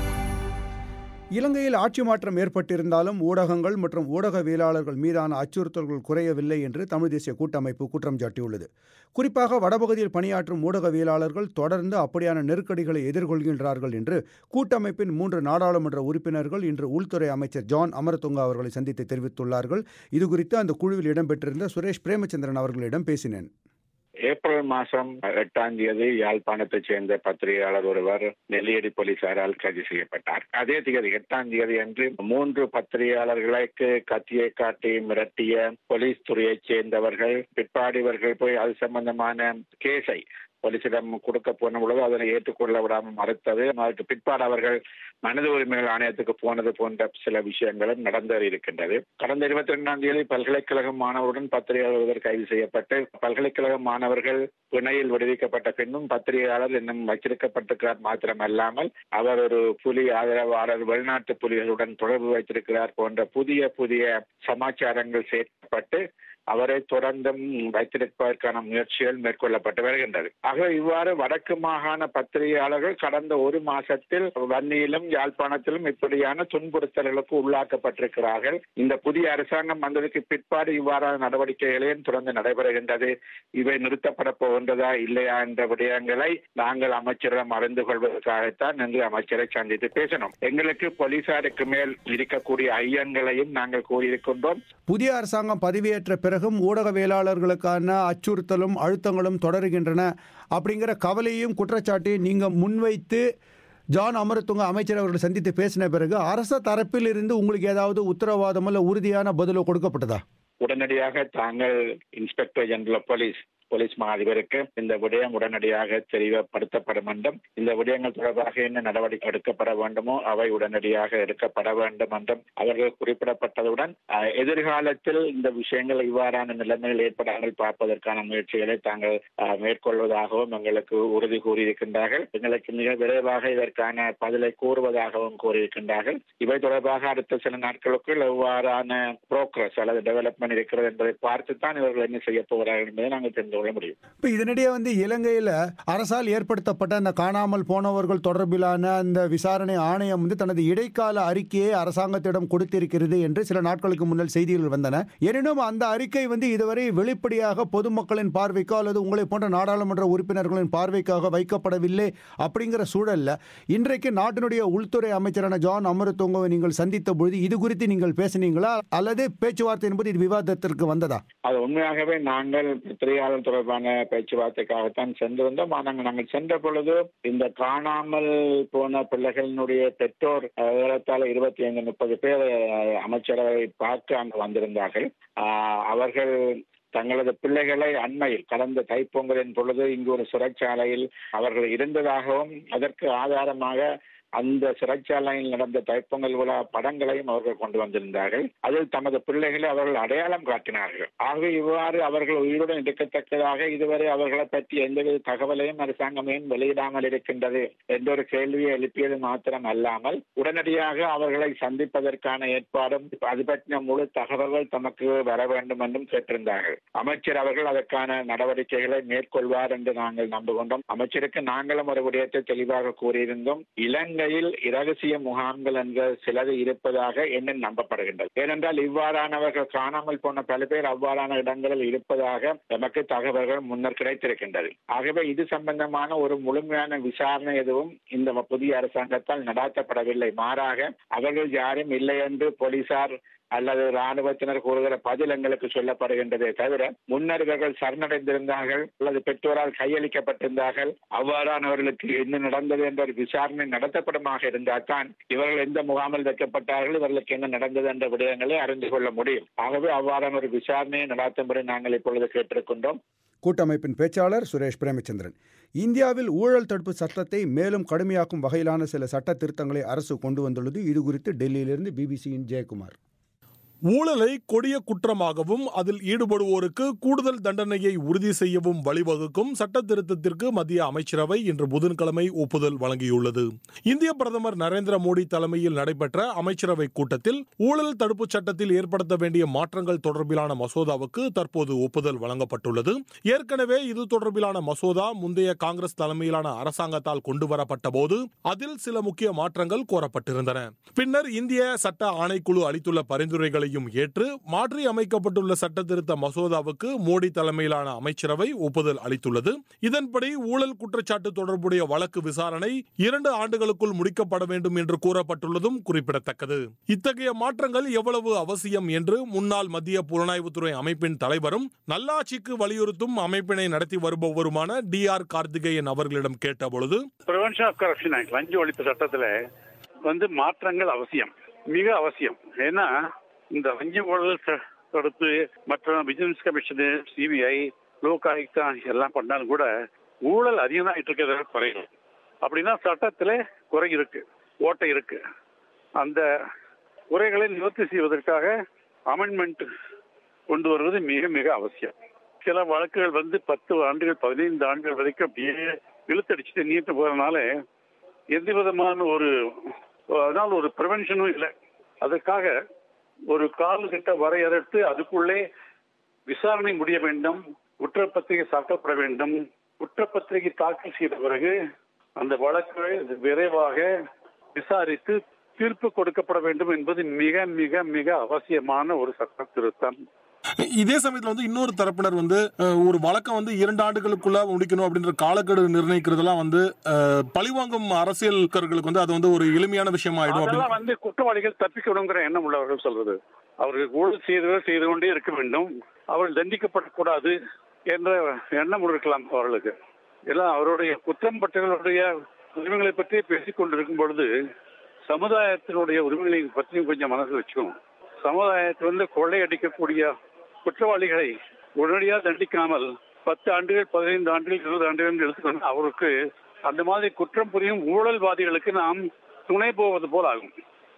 இலங்கையில் ஆட்சி மாற்றம் ஏற்பட்டிருந்தாலும் ஊடகங்கள் மற்றும் ஊடகவியலாளர்கள் மீதான அச்சுறுத்தல்கள் குறையவில்லை என்று தமிழ் தேசிய கூட்டமைப்பு குற்றம் சாட்டியுள்ளது குறிப்பாக வடபகுதியில் பணியாற்றும் ஊடகவியலாளர்கள் தொடர்ந்து அப்படியான நெருக்கடிகளை எதிர்கொள்கின்றார்கள் என்று கூட்டமைப்பின் மூன்று நாடாளுமன்ற உறுப்பினர்கள் இன்று உள்துறை அமைச்சர் ஜான் அமரதுங்கா அவர்களை சந்தித்து தெரிவித்துள்ளார்கள் இதுகுறித்து அந்த குழுவில் இடம்பெற்றிருந்த சுரேஷ் பிரேமச்சந்திரன் அவர்களிடம் பேசினேன் ஏப்ரல் மாசம் எட்டாம் தேதி யாழ்ப்பாணத்தைச் சேர்ந்த பத்திரிகையாளர் ஒருவர் நெல்லியடி போலீசாரால் கைது செய்யப்பட்டார் அதே தேதி எட்டாம் தேதி அன்று மூன்று பத்திரிகையாளர்களுக்கு கத்தியை காட்டி மிரட்டிய போலீஸ் துறையைச் சேர்ந்தவர்கள் பிற்பாடு இவர்கள் போய் அது சம்பந்தமான கேஸை போலீசிடம் கொடுக்க போன பொழுது அதனை ஏற்றுக்கொள்ள விடாமல் மறுத்தது அதற்கு பிற்பாடு அவர்கள் மனித உரிமைகள் ஆணையத்துக்கு போனது போன்ற சில விஷயங்களும் நடந்தேறி இருக்கின்றது கடந்த இருபத்தி ரெண்டாம் தேதி பல்கலைக்கழக மாணவருடன் பத்திரிகையாளர் கைது செய்யப்பட்டு பல்கலைக்கழக மாணவர்கள் பிணையில் விடுவிக்கப்பட்ட பின்னும் பத்திரிகையாளர் இன்னும் வச்சிருக்கப்பட்டிருக்கிறார் மாத்திரமல்லாமல் அவர் ஒரு புலி ஆதரவாளர் வெளிநாட்டு புலிகளுடன் தொடர்பு வைத்திருக்கிறார் போன்ற புதிய புதிய சமாச்சாரங்கள் சேர்க்கப்பட்டு அவரை தொடர்ந்தும் வைத்திருப்பதற்கான முயற்சிகள் மேற்கொள்ளப்பட்டு வருகின்றது ஆக இவ்வாறு வடக்கு மாகாண பத்திரிகையாளர்கள் கடந்த ஒரு மாசத்தில் வன்னியிலும் யாழ்ப்பாணத்திலும் இப்படியான துன்புறுத்தல்களுக்கு உள்ளாக்கப்பட்டிருக்கிறார்கள் இந்த புதிய அரசாங்கம் வந்ததுக்கு பிற்பாடு இவ்வாறான நடவடிக்கைகளையும் தொடர்ந்து நடைபெறுகின்றது இவை நிறுத்தப்பட போகின்றதா இல்லையா என்ற விடயங்களை நாங்கள் அமைச்சரிடம் அறிந்து கொள்வதற்காகத்தான் இன்று அமைச்சரை சந்தித்து பேசணும் எங்களுக்கு போலீசாருக்கு மேல் இருக்கக்கூடிய ஐயங்களையும் நாங்கள் கூறியிருக்கின்றோம் புதிய அரசாங்கம் பதவியேற்ற பிறகும் ஊடகவியலாளர்களுக்கான அச்சுறுத்தலும் அழுத்தங்களும் தொடருகின்றன அப்படிங்கிற கவலையும் குற்றச்சாட்டையும் நீங்கள் முன்வைத்து ஜான் அமரத்துங்க அமைச்சர் அவர்களை சந்தித்து பேசின பிறகு அரச தரப்பில் இருந்து உங்களுக்கு ஏதாவது உத்தரவாதம் அல்ல உறுதியான பதிலோ கொடுக்கப்பட்டதா உடனடியாக தாங்கள் inspector general of police police மா அதிபருக்கு இந்த விடயம் உடனடியாக தெளிவுபடுத்தப்படும் என்றும் இந்த விடயங்கள் தொடர்பாக என்ன நடவடிக்கை எடுக்கப்பட வேண்டுமோ அவை உடனடியாக எடுக்கப்பட வேண்டும் என்றும் அவர்கள் குறிப்பிடப்பட்டதுடன் அஹ், எதிர்காலத்தில் இந்த விஷயங்கள் இவ்வாறான நிலைமைகள் ஏற்படாமல் பார்ப்பதற்கான முயற்சிகளை தாங்கள் அஹ், மேற்கொள்வதாகவும் எங்களுக்கு உறுதி கூறியிருக்கின்றார்கள் எங்களுக்கு மிக விரைவாக இதற்கான பதிலை கூறுவதாகவும் கூறியிருக்கின்றார்கள் இவை தொடர்பாக அடுத்த சில நாட்களுக்குள் எவ்வாறான புரோக்ரஸ் அல்லது டெவலப்மெண்ட் இருக்கிறது என்பதை பார்த்துத்தான் இவர்கள் என்ன செய்ய போகிறார்கள் என்பதை நாங்கள் தெரிந்து கொள்ள முடியும் இப்போ இதனிடையே வந்து இலங்கையில் அரசால் ஏற்படுத்தப்பட்ட அந்த காணாமல் போனவர்கள் தொடர்பிலான அந்த விசாரணை ஆணையம் வந்து தனது இடைக்கால அறிக்கையை அரசாங்கத்திடம் கொடுத்திருக்கிறது என்று சில நாட்களுக்கு முன்னால் செய்திகள் வந்தன எனினும் அந்த அறிக்கை வந்து இதுவரை வெளிப்படையாக பொதுமக்களின் பார்வைக்கோ அல்லது உங்களை போன்ற நாடாளுமன்ற உறுப்பினர்களின் பார்வைக்காக வைக்கப்படவில்லை அப்படிங்கிற சூழல்ல இன்றைக்கு நாட்டினுடைய உள்துறை அமைச்சரான ஜான் அமரத்துங்கவை நீங்கள் சந்தித்த பொழுது இது குறித்து நீங்கள் பேசினீங்களா அல்லது பேச்சுவார்த்தை என்பது இது விவாதத்திற்கு வந்ததா அது உண்மையாகவே நாங்கள் பத்திரிகையாளர் தொடர்பான பேச்சுவார்த்தைக்காகத்தான் சென்றிருந்தோம் ஆனால் நாங்கள் சென்ற பொழுது இந்த காணாமல் போன பிள்ளைகளினுடைய பெற்றோர் அஹ், ஏறத்தாழ இருபத்தி ஐந்து முப்பது பேர் அஹ், அமைச்சரவை பார்க்க அங்கு வந்திருந்தார்கள் ஆஹ், அவர்கள் தங்களது பிள்ளைகளை அண்மையில் கடந்த தைப்பொங்கலின் பொழுது இங்கு ஒரு சிறைச்சாலையில் அவர்கள் இருந்ததாகவும் அதற்கு ஆதாரமாக அந்த சிறைச்சாலையில் நடந்த தைப்பொங்கல் விழா படங்களையும் அவர்கள் கொண்டு வந்திருந்தார்கள் அதில் தமது பிள்ளைகளை அவர்கள் அடையாளம் காட்டினார்கள் ஆகவே இவ்வாறு அவர்கள் உயிருடன் இருக்கத்தக்கதாக இதுவரை அவர்களை பற்றி எந்தவித தகவலையும் அரசாங்கம் ஏன் வெளியிடாமல் இருக்கின்றது என்ற ஒரு கேள்வியை எழுப்பியது மாத்திரம் அல்லாமல் உடனடியாக அவர்களை சந்திப்பதற்கான ஏற்பாடும் அது பற்றின முழு தகவல்கள் தமக்கு வர வேண்டும் என்றும் கேட்டிருந்தார்கள் அமைச்சர் அவர்கள் அதற்கான நடவடிக்கைகளை மேற்கொள்வார் என்று நாங்கள் நம்புகின்றோம் அமைச்சருக்கு நாங்களும் ஒரு விடயத்தை தெளிவாக கூறியிருந்தோம் இலங்கை இலங்கையில் இரகசிய முகாம்கள் என்ற சிலது இருப்பதாக என்ன நம்பப்படுகின்றது ஏனென்றால் இவ்வாறானவர்கள் காணாமல் போன பல பேர் அவ்வாறான இடங்களில் இருப்பதாக நமக்கு தகவல்கள் முன்னர் கிடைத்திருக்கின்றது ஆகவே இது சம்பந்தமான ஒரு முழுமையான விசாரணை எதுவும் இந்த புதிய அரசாங்கத்தால் நடாத்தப்படவில்லை மாறாக அவர்கள் யாரும் இல்லை என்று போலீசார் அல்லது ராணுவத்தினர் கூறுகிற பதில் எங்களுக்கு சொல்லப்படுகின்றதே தவிர முன்னர் இவர்கள் சரணடைந்திருந்தார்கள் அல்லது பெற்றோரால் கையளிக்கப்பட்டிருந்தார்கள் அவ்வாறானவர்களுக்கு என்ன நடந்தது என்ற ஒரு விசாரணை நடத்தப்படுமாக இருந்தால் தான் இவர்கள் எந்த முகாமில் வைக்கப்பட்டார்கள் இவர்களுக்கு என்ன நடந்தது என்ற விடயங்களை அறிந்து கொள்ள முடியும் ஆகவே அவ்வாறான ஒரு விசாரணையை நடாத்தும்படி நாங்கள் இப்பொழுது கேட்டிருக்கின்றோம் கூட்டமைப்பின் பேச்சாளர் சுரேஷ் பிரேமச்சந்திரன் இந்தியாவில் ஊழல் தடுப்பு சட்டத்தை மேலும் கடுமையாக்கும் வகையிலான சில சட்ட திருத்தங்களை அரசு கொண்டு வந்துள்ளது இதுகுறித்து டெல்லியிலிருந்து பிபிசியின் ஜெயக்குமார் ஊழலை கொடிய குற்றமாகவும் அதில் ஈடுபடுவோருக்கு கூடுதல் தண்டனையை உறுதி செய்யவும் வழிவகுக்கும் சட்ட திருத்தத்திற்கு மத்திய அமைச்சரவை இன்று புதன்கிழமை ஒப்புதல் வழங்கியுள்ளது இந்திய பிரதமர் நரேந்திர மோடி தலைமையில் நடைபெற்ற அமைச்சரவை கூட்டத்தில் ஊழல் தடுப்புச் சட்டத்தில் ஏற்படுத்த வேண்டிய மாற்றங்கள் தொடர்பிலான மசோதாவுக்கு தற்போது ஒப்புதல் வழங்கப்பட்டுள்ளது ஏற்கனவே இது தொடர்பிலான மசோதா முந்தைய காங்கிரஸ் தலைமையிலான அரசாங்கத்தால் கொண்டுவரப்பட்ட போது அதில் சில முக்கிய மாற்றங்கள் கோரப்பட்டிருந்தன பின்னர் இந்திய சட்ட ஆணைக்குழு அளித்துள்ள பரிந்துரைகளை கருத்துக்களையும் ஏற்று மாற்றி அமைக்கப்பட்டுள்ள சட்ட திருத்த மசோதாவுக்கு மோடி தலைமையிலான அமைச்சரவை ஒப்புதல் அளித்துள்ளது இதன்படி ஊழல் குற்றச்சாட்டு தொடர்புடைய வழக்கு விசாரணை இரண்டு ஆண்டுகளுக்குள் முடிக்கப்பட வேண்டும் என்று கூறப்பட்டுள்ளதும் குறிப்பிடத்தக்கது இத்தகைய மாற்றங்கள் எவ்வளவு அவசியம் என்று முன்னாள் மத்திய புலனாய்வுத்துறை அமைப்பின் தலைவரும் நல்லாட்சிக்கு வலியுறுத்தும் அமைப்பினை நடத்தி வருபவருமான டி ஆர் கார்த்திகேயன் அவர்களிடம் கேட்டபொழுது பிரிவென்ஷன் ஆஃப் கரப்ஷன் ஆக்ட் லஞ்ச ஒழிப்பு சட்டத்தில் வந்து மாற்றங்கள் அவசியம் மிக அவசியம் ஏன்னா இந்த வங்கி ஊழல் தடுப்பு மற்ற vigilance commission CBI Lokayukta எல்லாம் பண்ணாலும் கூட ஊழல் அதிகமாகிட்டு இருக்கிறத குறையும் அப்படின்னா சட்டத்தில் குறை இருக்கு ஓட்டை இருக்கு அந்த குறைகளை நிவர்த்தி செய்வதற்காக அமெண்ட்மெண்ட் கொண்டு வருவது மிக மிக அவசியம் சில வழக்குகள் வந்து பத்து ஆண்டுகள் பதினைந்து ஆண்டுகள் வரைக்கும் அப்படியே இழுத்தடிச்சுட்டு நீட்டு போறதுனால எந்த விதமான ஒரு அதனால ஒரு ப்ரிவென்ஷனும் இல்லை அதுக்காக ஒரு காலகட்ட வரையறுத்து அதுக்குள்ளே விசாரணை முடிய வேண்டும் குற்றப்பத்திரிகை தாக்கப்பட வேண்டும் குற்றப்பத்திரிகை தாக்கல் செய்த பிறகு அந்த வழக்குகள் விரைவாக விசாரித்து தீர்ப்பு கொடுக்கப்பட வேண்டும் என்பது மிக மிக மிக அவசியமான ஒரு சட்ட திருத்தம் இதே சமயத்துல வந்து இன்னொரு தரப்பினர் வந்து ஒரு வழக்கம் வந்து இரண்டு ஆண்டுகளுக்குள்ள முடிக்கணும் அப்படின்ற காலக்கெடு நிர்ணயிக்கிறதெல்லாம் வந்து பழிவாங்கும் அரசியல்காரர்களுக்கு வந்து அது வந்து ஒரு எளிமையான விஷயமா ஆயிடும் அதெல்லாம் வந்து குற்றவாளிகள் தப்பிக்கணுங்கிற எண்ணம் உள்ளவர்கள் சொல்றது அவர்கள் ஊழல் செய்தவர் செய்து கொண்டே இருக்க வேண்டும் அவர்கள் தண்டிக்கப்படக்கூடாது என்ற எண்ணம் இருக்கலாம் அவர்களுக்கு எல்லாம் அவருடைய குற்றம் பட்டவர்களுடைய உரிமைகளை பற்றி பேசிக் கொண்டிருக்கும் பொழுது சமுதாயத்தினுடைய உரிமைகளை பற்றியும் கொஞ்சம் மனசில் வச்சுக்கணும் சமுதாயத்தை வந்து கொள்ளையடிக்கக்கூடிய குற்றவாளிகளை உடனடியாக தண்டிக்காமல் பத்து ஆண்டுகள் பதினைந்து ஆண்டுகள் இருபது ஆண்டுகள் எடுத்துக்கணும் அவருக்கு அந்த மாதிரி குற்றம் புரியும் ஊழல்வாதிகளுக்கு நாம் துணை போவது போல் ஆகும்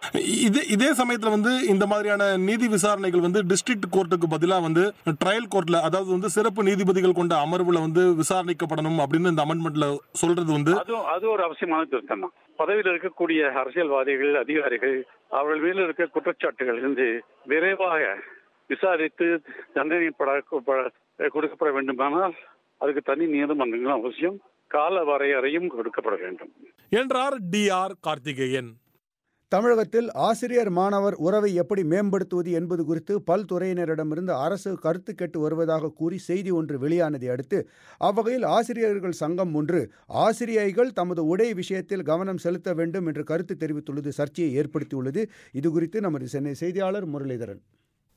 இதே இதே சமயத்துல வந்து இந்த மாதிரியான நீதி விசாரணைகள் வந்து டிஸ்ட்ரிக்ட் கோர்ட்டுக்கு பதிலாக வந்து ட்ரையல் கோர்ட்ல அதாவது வந்து சிறப்பு நீதிபதிகள் கொண்ட அமர்வுல வந்து விசாரணைக்கப்படணும் அப்படின்னு இந்த அமெண்ட்மெண்ட்ல சொல்றது வந்து அது அது ஒரு அவசியமான திருத்தம் தான் பதவியில் இருக்கக்கூடிய அரசியல்வாதிகள் அதிகாரிகள் அவர்கள் மீது இருக்க குற்றச்சாட்டுகள் இருந்து விரைவாக விசாரித்து தண்டனை கொடுக்கப்பட வேண்டுமானால் அதுக்கு தனி நீதிமன்றங்களும் அவசியம் கால வரையறையும் கொடுக்கப்பட வேண்டும் என்றார் டி ஆர் கார்த்திகேயன் தமிழகத்தில் ஆசிரியர் மாணவர் உறவை எப்படி மேம்படுத்துவது என்பது குறித்து பல்துறையினரிடமிருந்து அரசு கருத்து கேட்டு வருவதாக கூறி செய்தி ஒன்று வெளியானதை அடுத்து அவ்வகையில் ஆசிரியர்கள் சங்கம் ஒன்று ஆசிரியைகள் தமது உடை விஷயத்தில் கவனம் செலுத்த வேண்டும் என்று கருத்து தெரிவித்துள்ளது சர்ச்சையை ஏற்படுத்தியுள்ளது இதுகுறித்து நமது சென்னை செய்தியாளர் முரளிதரன்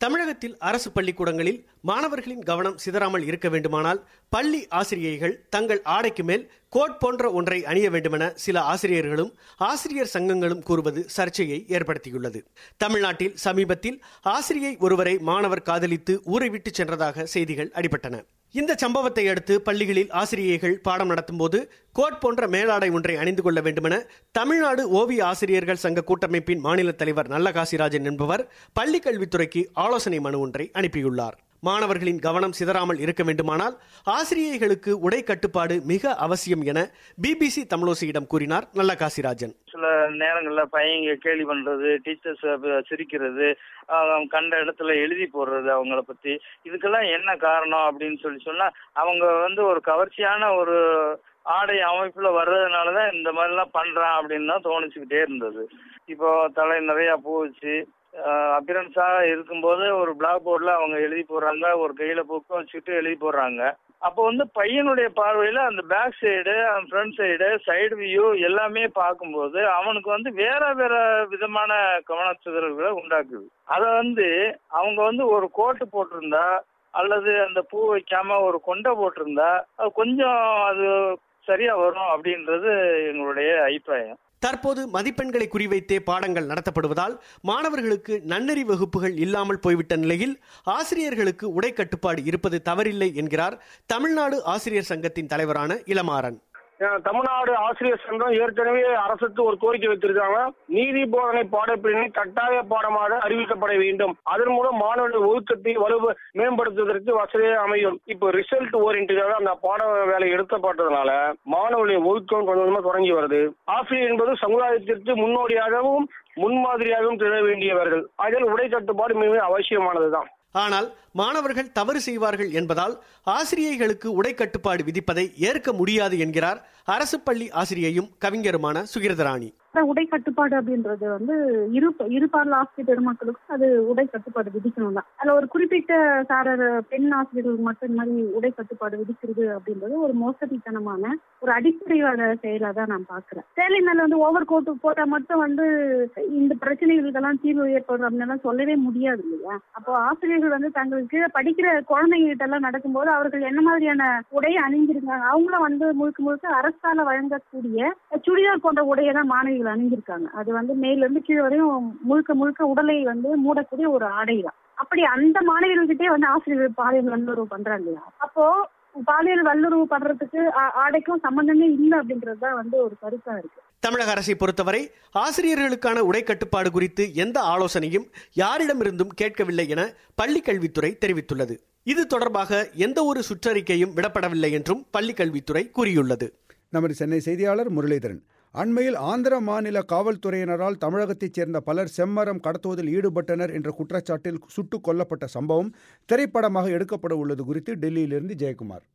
தமிழகத்தில் அரசு பள்ளிக்கூடங்களில் மாணவர்களின் கவனம் சிதறாமல் இருக்க வேண்டுமானால் பள்ளி ஆசிரியைகள் தங்கள் ஆடைக்கு மேல் கோட் போன்ற ஒன்றை அணிய வேண்டுமென சில ஆசிரியர்களும் ஆசிரியர் சங்கங்களும் கூறுவது சர்ச்சையை ஏற்படுத்தியுள்ளது தமிழ்நாட்டில் சமீபத்தில் ஆசிரியை ஒருவரை மாணவர் காதலித்து ஊரை விட்டு சென்றதாக செய்திகள் அடிபட்டன இந்த சம்பவத்தை அடுத்து பள்ளிகளில் ஆசிரியைகள் பாடம் நடத்தும் போது கோட் போன்ற மேலாடை ஒன்றை அணிந்து கொள்ள வேண்டுமென தமிழ்நாடு ஓவிய ஆசிரியர்கள் சங்க கூட்டமைப்பின் மாநில தலைவர் நல்லகாசிராஜன் என்பவர் பள்ளிக் கல்வித்துறைக்கு ஆலோசனை மனு ஒன்றை அனுப்பியுள்ளார் மாணவர்களின் கவனம் சிதறாமல் இருக்க வேண்டுமானால் ஆசிரியைகளுக்கு உடை கட்டுப்பாடு மிக அவசியம் என பிபிசி தமிழோசியிடம் கூறினார் நல்லகாசிராஜன் சில நேரங்களில் பையங்க கேலி பண்றது டீச்சர்ஸ் சிரிக்கிறது ஆஹ் கண்ட இடத்துல எழுதி போடுறது அவங்கள பத்தி இதுக்கெல்லாம் என்ன காரணம் அப்படின்னு சொல்லி சொன்னா அவங்க வந்து ஒரு கவர்ச்சியான ஒரு ஆடை அமைப்புல வர்றதுனாலதான் இந்த மாதிரிலாம் பண்றான் அப்படின்னு தான் தோணிச்சுக்கிட்டே இருந்தது இப்போ தலை நிறைய பூ வச்சு அப்பியரன்ஸா இருக்கும்போது ஒரு பிளாக் போர்டில் அவங்க எழுதி போடுறாங்க ஒரு கையில புக்கை வச்சுக்கிட்டு எழுதி போடுறாங்க அப்போ வந்து பையனுடைய பார்வையில அந்த பேக் சைடு அந்த ஃப்ரண்ட் சைடு சைடு வியூ எல்லாமே பார்க்கும்போது அவனுக்கு வந்து வேற வேற விதமான கவனச்சிதறல்களை உண்டாக்குது அதை வந்து அவங்க வந்து ஒரு கோட்டு போட்டிருந்தா அல்லது அந்த பூ வைக்காம ஒரு கொண்டை போட்டிருந்தா அது கொஞ்சம் அது சரியா வரும் அப்படின்றது எங்களுடைய அபிப்பிராயம் தற்போது மதிப்பெண்களை குறிவைத்தே பாடங்கள் நடத்தப்படுவதால் மாணவர்களுக்கு நன்னறி வகுப்புகள் இல்லாமல் போய்விட்ட நிலையில் ஆசிரியர்களுக்கு உடை கட்டுப்பாடு இருப்பது தவறில்லை என்கிறார் தமிழ்நாடு ஆசிரியர் சங்கத்தின் தலைவரான இளமாறன் தமிழ்நாடு ஆசிரியர் சங்கம் ஏற்கனவே அரசுக்கு ஒரு கோரிக்கை வைத்திருக்காங்க நீதி போதனை பாடப்பிரிவினை கட்டாய பாடமாக அறிவிக்கப்பட வேண்டும் அதன் மூலம் மாணவர்கள் ஒழுக்கத்தை வலு மேம்படுத்துவதற்கு வசதியாக அமையும் இப்போ ரிசல்ட் ஓரியன்டாக அந்த பாட வேலை எடுக்கப்பட்டதுனால மாணவர்களின் ஒழுக்கம் கொஞ்சம் கொஞ்சமா தொடங்கி வருது ஆசிரியர் என்பது சமுதாயத்திற்கு முன்னோடியாகவும் முன்மாதிரியாகவும் திகழ வேண்டியவர்கள் அதில் உடை கட்டுப்பாடு மிக அவசியமானதுதான் ஆனால் மாணவர்கள் தவறு செய்வார்கள் என்பதால் ஆசிரியைகளுக்கு உடை கட்டுப்பாடு விதிப்பதை ஏற்க முடியாது என்கிறார் அரசு பள்ளி ஆசிரியையும் கவிஞருமான சுகிரதராணி உடை கட்டுப்பாடு அப்படின்றது வந்து இரு இரு பார்ல ஆசிரியர் பெருமக்களுக்கும் அது உடை கட்டுப்பாடு விதிக்கணும் தான் அதுல ஒரு குறிப்பிட்ட சாரர் பெண் ஆசிரியர்களுக்கு மட்டும் இந்த மாதிரி உடை கட்டுப்பாடு விதிக்கிறது அப்படின்றது ஒரு மோசடித்தனமான ஒரு அடிப்படையான செயலா தான் நான் பாக்குறேன் சேலை மேல வந்து ஓவர் கோட் போட்டா மட்டும் வந்து இந்த பிரச்சனைகளுக்கெல்லாம் தீர்வு ஏற்படும் அப்படின்னு சொல்லவே முடியாது இல்லையா அப்போ ஆசிரியர்கள் வந்து தங்களுக்கு கீழே படிக்கிற குழந்தைங்கிட்ட எல்லாம் நடக்கும்போது அவர்கள் என்ன மாதிரியான உடையை அணிஞ்சிருக்காங்க அவங்களும் வந்து முழுக்க முழுக்க அரசால வழங்கக்கூடிய சுடிதார் போன்ற உடையை தான் மாணவிகள் அணிஞ்சிருக்காங்க அது வந்து மேல இருந்து கீழே வரையும் முழுக்க முழுக்க உடலை வந்து மூடக்கூடிய ஒரு ஆடை தான் அப்படி அந்த மாணவிகள்கிட்டே வந்து ஆசிரியர்கள் பாலியல் வல்லுறவு பண்றாங்க இல்லையா அப்போ பாலியல் வல்லுறவு பண்றதுக்கு ஆடைக்கும் சம்பந்தமே இல்லை அப்படின்றது தான் வந்து ஒரு கருத்தா இருக்கு தமிழக அரசை பொறுத்தவரை ஆசிரியர்களுக்கான உடை கட்டுப்பாடு குறித்து எந்த ஆலோசனையும் யாரிடமிருந்தும் கேட்கவில்லை என பள்ளிக் கல்வித்துறை தெரிவித்துள்ளது இது தொடர்பாக எந்த ஒரு சுற்றறிக்கையும் விடப்படவில்லை என்றும் பள்ளிக் கல்வித்துறை கூறியுள்ளது நமது சென்னை செய்தியாளர் முரளிதரன் அண்மையில் ஆந்திர மாநில காவல்துறையினரால் தமிழகத்தைச் சேர்ந்த பலர் செம்மரம் கடத்துவதில் ஈடுபட்டனர் என்ற குற்றச்சாட்டில் சுட்டுக் கொல்லப்பட்ட சம்பவம் திரைப்படமாக எடுக்கப்பட உள்ளது குறித்து டெல்லியிலிருந்து ஜெயக்குமார்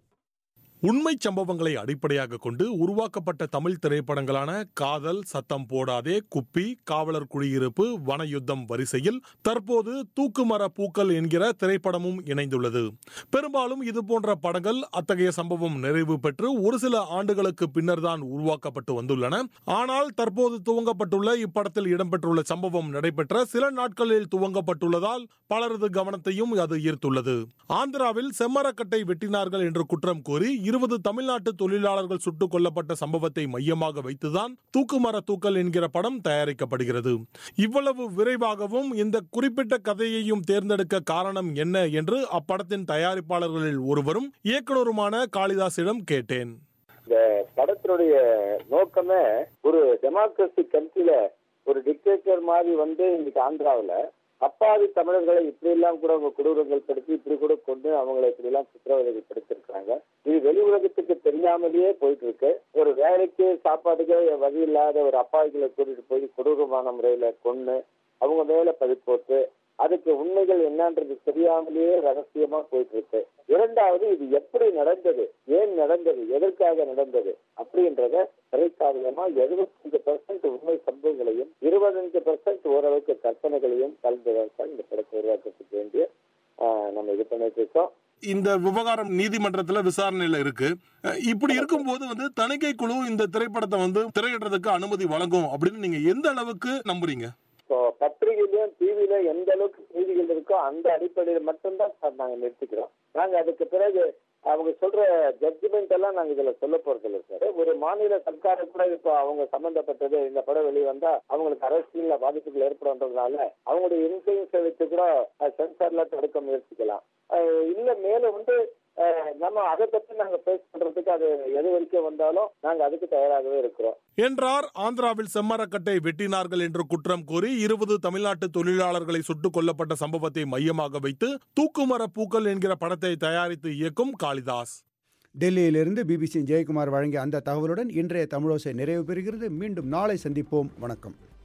உண்மை சம்பவங்களை அடிப்படையாக கொண்டு உருவாக்கப்பட்ட தமிழ் திரைப்படங்களான காதல் சத்தம் போடாதே குப்பி காவலர் குடியிருப்பு வனயுத்தம் வரிசையில் தற்போது தூக்குமர பூக்கள் என்கிற திரைப்படமும் இணைந்துள்ளது பெரும்பாலும் இது போன்ற படங்கள் அத்தகைய சம்பவம் நிறைவு பெற்று ஒரு சில ஆண்டுகளுக்கு பின்னர் தான் உருவாக்கப்பட்டு வந்துள்ளன ஆனால் தற்போது துவங்கப்பட்டுள்ள இப்படத்தில் இடம்பெற்றுள்ள சம்பவம் நடைபெற்ற சில நாட்களில் துவங்கப்பட்டுள்ளதால் பலரது கவனத்தையும் அது ஈர்த்துள்ளது ஆந்திராவில் செம்மரக்கட்டை வெட்டினார்கள் என்று குற்றம் கூறி இருபது தமிழ்நாட்டு தொழிலாளர்கள் சுட்டுக் கொல்லப்பட்ட சம்பவத்தை மையமாக வைத்துதான் தூக்குமர தூக்கல் என்கிற படம் தயாரிக்கப்படுகிறது இவ்வளவு விரைவாகவும் இந்த குறிப்பிட்ட கதையையும் தேர்ந்தெடுக்க காரணம் என்ன என்று அப்படத்தின் தயாரிப்பாளர்களில் ஒருவரும் இயக்குனருமான காளிதாசிடம் கேட்டேன் இந்த படத்தினுடைய நோக்கமே ஒரு டெமோக்ரஸி கண்ட்ரில ஒரு டிக்டேட்டர் மாதிரி வந்து இன்னைக்கு ஆந்திராவில் அப்பாவி தமிழர்களை இப்படி எல்லாம் கூட அவங்க கொடூரங்கள் படுத்தி இப்படி கூட கொண்டு அவங்களை இப்படி எல்லாம் சித்திரவதை படுத்திருக்காங்க இது வெளி உலகத்துக்கு தெரியாமலேயே போயிட்டு இருக்கு ஒரு வேலைக்கு சாப்பாட்டுக்கு வழி இல்லாத ஒரு அப்பாவிகளை கூட்டிட்டு போய் கொடூரமான முறையில கொண்டு அவங்க மேல பதி போட்டு அதுக்கு உண்மைகள் என்னன்றது தெரியாமலேயே ரகசியமா போயிட்டு இருக்கு இரண்டாவது இது எப்படி நடந்தது ஏன் நடந்தது எதற்காக நடந்தது அப்படின்றத திரைக்காவியமா எழுபத்தஞ்சு பெர்சன்ட் உண்மை சம்பவங்களையும் இருபத்தஞ்சு பெர்சன்ட் ஓரளவுக்கு கற்பனைகளையும் கலந்துதான் இந்த படத்தை உருவாக்கத்துக்கு வேண்டிய நம்ம இது பண்ணிட்டு இருக்கோம் இந்த விவகாரம் நீதிமன்றத்துல விசாரணையில இருக்கு இப்படி இருக்கும்போது வந்து தணிக்கை குழு இந்த திரைப்படத்தை வந்து திரையிடுறதுக்கு அனுமதி வழங்கும் அப்படின்னு நீங்க எந்த அளவுக்கு நம்புறீங்க இப்போ பத்திரிகையிலும் டிவில எந்த அளவுக்கு செய்திகள் இருக்கோ அந்த அடிப்படையில் மட்டும்தான் சார் நாங்க நிறுத்திக்கிறோம் நாங்க அதுக்கு பிறகு அவங்க சொல்ற ஜட்ஜ்மெண்ட் எல்லாம் நாங்க இதுல சொல்ல போறது இல்லை சார் ஒரு மாநில சர்க்காரு கூட இப்போ அவங்க சம்பந்தப்பட்டது இந்த படம் வெளிவந்தா அவங்களுக்கு அரசியல்ல பாதிப்புகள் ஏற்படுறதுனால அவங்களுடைய இன்ஃபுளுன்ஸை வச்சு கூட சென்சார்ல தடுக்க முயற்சிக்கலாம் அஹ் இல்ல மேலும் வந்து அஹ் நம்ம அதை பத்தி நாங்க பேஸ் பண்றதுக்கு அது எது வரைக்கும் வந்தாலும் நாங்க அதுக்கு தயாராகவே இருக்கிறோம் என்றார் ஆந்திராவில் செம்மரக்கட்டை வெட்டினார்கள் என்று குற்றம் கூறி இருபது தமிழ்நாட்டு தொழிலாளர்களை சுட்டுக் கொல்லப்பட்ட சம்பவத்தை மையமாக வைத்து தூக்குமர பூக்கள் என்கிற படத்தை தயாரித்து இயக்கும் காளிதாஸ் டெல்லியிலிருந்து பிபிசி ஜெயக்குமார் வழங்கிய அந்த தகவலுடன் இன்றைய தமிழோசை நிறைவு பெறுகிறது மீண்டும் நாளை சந்திப்போம் வணக்கம்